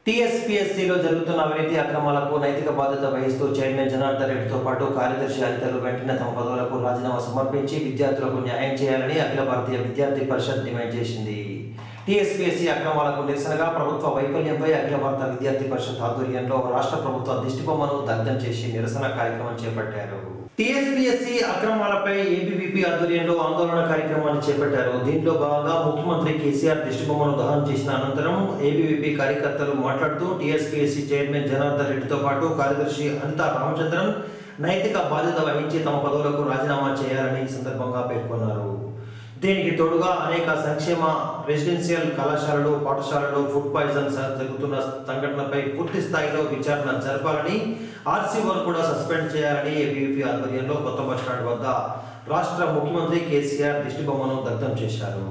టీఎస్పీఎస్సీలో జరుగుతున్న అవినీతి అక్రమాలకు నైతిక బాధ్యత వహిస్తూ చైర్మన్ జనార్దన్ రెడ్డితో పాటు కార్యదర్శి అధికారులు వెంటనే తమ పదవులకు రాజీనామా సమర్పించి విద్యార్థులకు న్యాయం చేయాలని అఖిల భారతీయ విద్యార్థి పరిషత్ డిమాండ్ చేసింది టీఎస్పీఎస్సీ అక్రమాలకు నిరసనగా ప్రభుత్వ వైఫల్యంపై అఖిల భారత విద్యార్థి పరిషత్ ఆధ్వర్యంలో రాష్ట్ర ప్రభుత్వ దిష్టిబొమ్మను దగ్ధం చేసి నిరసన కార్యక్రమం చేపట్టారు టీఎస్పీఎస్సీ అక్రమాలపై ఏబీవీపీ ఆధ్వర్యంలో ఆందోళన కార్యక్రమాన్ని చేపట్టారు దీంట్లో భాగంగా ముఖ్యమంత్రి కేసీఆర్ దిష్టిబొమ్మను దహనం చేసిన అనంతరం ఏబీవీపీ కార్యకర్తలు మాట్లాడుతూ టీఎస్పీఎస్సీ చైర్మన్ జనార్దన్ రెడ్డితో పాటు కార్యదర్శి అనితా రామచంద్రన్ నైతిక బాధ్యత వహించి తమ పదవులకు రాజీనామా చేయాలని ఈ సందర్భంగా పేర్కొన్నారు దీనికి తోడుగా అనేక సంక్షేమ రెసిడెన్షియల్ కళాశాలలు పాఠశాలలు ఫుడ్ పాయిజన్ స- జరుగుతున్న సంఘటనపై పూర్తి స్థాయిలో విచారణ జరపాలని ఆర్సీఓను కూడా సస్పెండ్ చేయాలని ఏబీవీపీ ఆధ్వర్యంలో కొత్త బస్టాండ్ వద్ద రాష్ట్ర ముఖ్యమంత్రి కేసీఆర్ దిష్టిబొమ్మను దగ్ధం చేశారు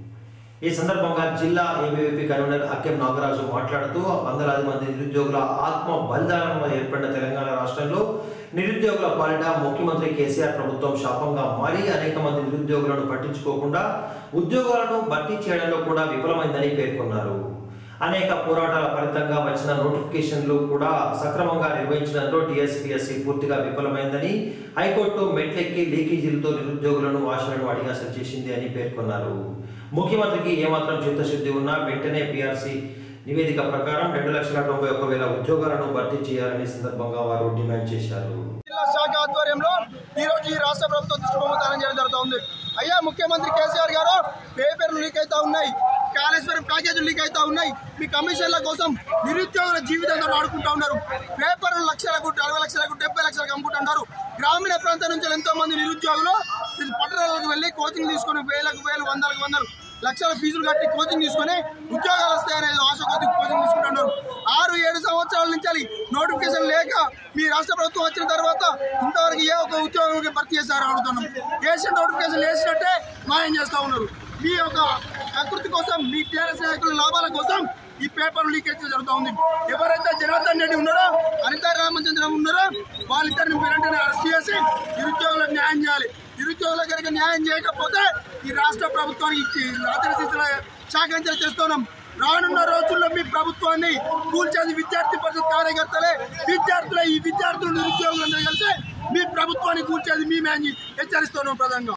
ఈ సందర్భంగా జిల్లా ఏబీవీపీ కన్వీనర్ అక్కెం నాగరాజు మాట్లాడుతూ వందలాది మంది నిరుద్యోగుల ఆత్మ బలిదానంలో ఏర్పడిన తెలంగాణ రాష్ట్రంలో నిరుద్యోగుల పాలిట ముఖ్యమంత్రి కేసీఆర్ ప్రభుత్వం శాపంగా మారి అనేక మంది నిరుద్యోగులను పట్టించుకోకుండా ఉద్యోగాలను భర్తీ చేయడంలో కూడా విఫలమైందని పేర్కొన్నారు అనేక పోరాటాల ఫలితంగా వచ్చిన నోటిఫికేషన్లు కూడా సక్రమంగా నిర్వహించడంలో టీఎస్పీఎస్సీ పూర్తిగా విఫలమైందని హైకోర్టు మెట్లెక్కి లీకేజీలతో నిరుద్యోగులను ఆశలను అడిగాసలు చేసింది అని పేర్కొన్నారు ముఖ్యమంత్రికి ఏమాత్రం చిత్తశుద్ధి ఉన్నా వెంటనే పీఆర్సీ నివేదిక ప్రకారం రెండు లక్షల తొంభై ఒక్క వేల ఉద్యోగాలను భర్తీ చేయాలని ఈ సందర్భంగా వారు డిమాండ్ చేశారు జిల్లా శాఖ ఆధ్వర్యంలో ఈ రోజు ఈ రాష్ట్ర ప్రభుత్వం దుష్ప్రమోదానం చేయడం జరుగుతుంది అయ్యా ముఖ్యమంత్రి కేసీఆర్ గారు పేపర్లు లీక్ అవుతా ఉన్నాయి కాళేశ్వరం ప్యాకేజీలు లీక్ అవుతా ఉన్నాయి మీ కమిషన్ల కోసం నిరుద్యోగుల జీవితంతో ఆడుకుంటా ఉన్నారు పేపర్లు లక్షలకు అరవై లక్షలకు డెబ్బై లక్షలకు అమ్ముకుంటున్నారు గ్రామీణ ప్రాంతం నుంచి ఎంతో మంది నిరుద్యోగులు పట్టణాలకు వెళ్ళి కోచింగ్ తీసుకొని వేలకు వేలు వందలకు వందలు లక్షల ఫీజులు కట్టి కోచింగ్ తీసుకొని ఉద్యోగాలు వస్తాయనే ఆశ కొద్ది కోచింగ్ తీసుకుంటున్నారు ఆరు ఏడు సంవత్సరాల నుంచి నోటిఫికేషన్ లేక మీ రాష్ట్ర ప్రభుత్వం వచ్చిన తర్వాత ఇంతవరకు ఏ ఒక్క ఉద్యోగం భర్తీ చేశారో అడుగుతున్నాం వేసిన నోటిఫికేషన్ వేసినట్టే మాయం చేస్తా ఉన్నారు మీ యొక్క ప్రకృతి కోసం మీ టీఆర్ఎస్ నాయకుల లాభాల కోసం ఈ పేపర్ లీకేజ్ జరుగుతూ ఉంది ఎవరైతే జనార్దన్ రెడ్డి ఉన్నారో అనితా రామచంద్రన్ ఉన్నారో వాళ్ళిద్దరిని వెంటనే అరెస్ట్ చేసి నిరుద్యోగులకు న్యాయం చేయాలి నిరుద్యోగుల కనుక న్యాయం చేయకపోతే ఈ రాష్ట్ర ప్రభుత్వానికి ఇచ్చి రాత్రి శిక్షణ శాఖ చేస్తున్నాం రానున్న రోజుల్లో మీ ప్రభుత్వాన్ని కూల్చేది విద్యార్థి పరిషత్ కార్యకర్తలే విద్యార్థులే ఈ విద్యార్థులు నిరుద్యోగులందరూ కలిసి మీ ప్రభుత్వాన్ని కూల్చేది మేమే అని హెచ్చరిస్తున్నాం ప్రధానంగా